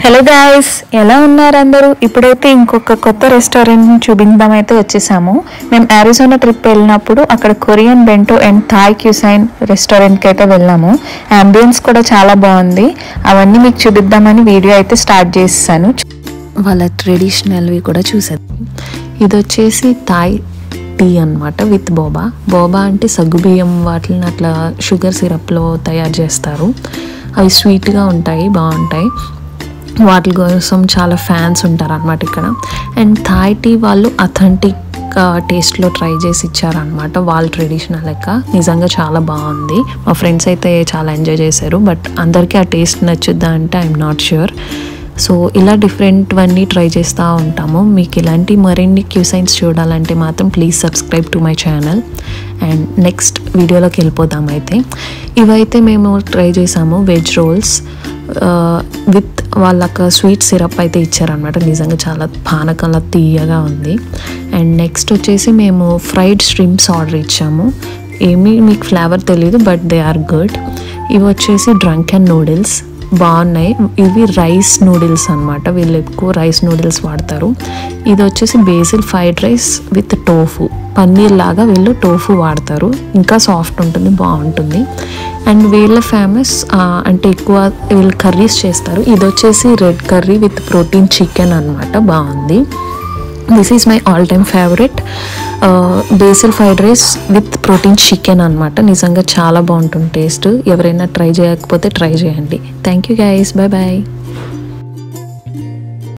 hello guys ఎలా ఉన్నారు అందరూ ఇప్పుడైతే ఇంకొక కొత్త రెస్టారెంట్ చూపిందామైతే వచ్చేసాము మేము అరిజోనా ట్రిప్ వెళ్ళినప్పుడు అక్కడ Korean bento and Thai cuisine రెస్టారెంట్కి అయితే వెళ్ళాము అంబియన్స్ కూడా చాలా బాగుంది అవన్నీ మీకు చూపిద్దామని వీడియో అయితే స్టార్ట్ చేసేసాను వాళ్ళ ట్రెడిషనల్వి కూడా చూసేది ఇది వచ్చేసి థాయ్ టీ అన్నమాట విత్ బోబా బోబా అంటే సగ్గుబియ్యం వాటిని అట్లా షుగర్ సిరప్లో తయారు చేస్తారు అవి స్వీట్గా ఉంటాయి బాగుంటాయి వాటి కోసం చాలా ఫ్యాన్స్ ఉంటారు అనమాట ఇక్కడ అండ్ థాయ్ టీ వాళ్ళు అథెంటిక్ టేస్ట్లో ట్రై చేసి ఇచ్చారనమాట వాళ్ళ ట్రెడిషనల్ లెక్క నిజంగా చాలా బాగుంది మా ఫ్రెండ్స్ అయితే చాలా ఎంజాయ్ చేశారు బట్ అందరికీ ఆ టేస్ట్ నచ్చుద్దా అంటే ఐఎమ్ నాట్ ష్యూర్ సో ఇలా డిఫరెంట్వన్నీ ట్రై చేస్తూ ఉంటాము మీకు ఇలాంటి మరిన్ని క్యూసైన్స్ చూడాలంటే మాత్రం please subscribe to my channel and next వీడియోలోకి వెళ్ళిపోదాం అయితే ఇవైతే మేము ట్రై చేసాము వెజ్ రోల్స్ విత్ వాళ్ళక స్వీట్ సిరప్ అయితే ఇచ్చారనమాట నిజంగా చాలా పానకంలా తీయగా ఉంది అండ్ నెక్స్ట్ వచ్చేసి మేము ఫ్రైడ్ స్ట్రిమ్స్ ఆర్డర్ ఇచ్చాము ఏమీ మీకు ఫ్లేవర్ తెలియదు బట్ దే ఆర్ గుడ్ ఇవి వచ్చేసి డ్రంక్ అండ్ నూడిల్స్ బాగున్నాయి ఇవి రైస్ నూడిల్స్ అనమాట వీళ్ళు ఎక్కువ రైస్ నూడిల్స్ వాడతారు ఇది వచ్చేసి basil fried rice with tofu paneer లాగా వీళ్ళు టోఫు వాడతారు ఇంకా సాఫ్ట్ ఉంటుంది బాగుంటుంది అండ్ వీళ్ళ ఫేమస్ అంటే ఎక్కువ వీళ్ళు కర్రీస్ చేస్తారు ఇది వచ్చేసి red curry with protein chicken అనమాట బాగుంది this is my all time favourite basil fried rice with protein chicken అనమాట నిజంగా చాలా బాగుంటుంది టేస్ట్ ఎవరైనా ట్రై చేయకపోతే ట్రై చేయండి thank you guys bye bye